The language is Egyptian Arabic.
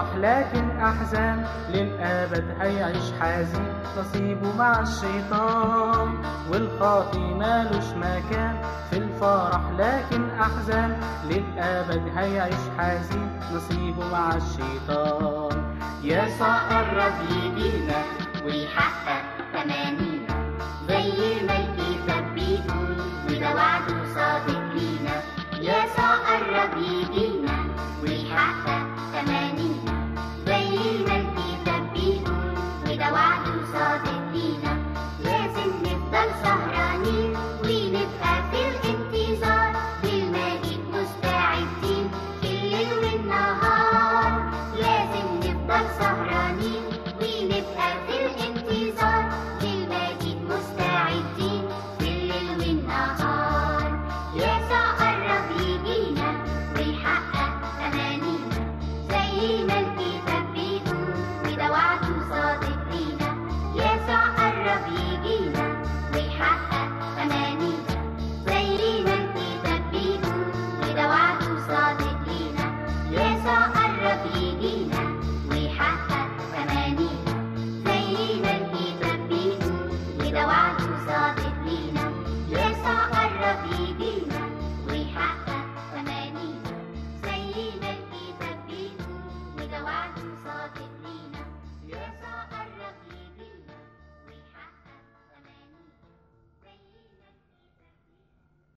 فرح لكن أحزان للأبد هيعيش حزين نصيبه مع الشيطان والخاطي مالوش مكان في الفرح لكن أحزان للأبد هيعيش حزين نصيبه مع الشيطان يسوع قرب يجينا ويحقق تمانينا زي ما الكتاب بيقول وده وعده صادق لينا يسوع قرب يجينا ويحقق تمانينا زي ما الكتاب بيقول وده وعده صادق لينا لازم نفضل سهرانين ونبقى في الانتظار بالمجيد مستعدين في الليل والنهار لازم نفضل سهرانين ونبقى في الانتظار بالمجيد مستعدين في الليل والنهار يسوع قرب يجينا ويحقق أمانينا زي ما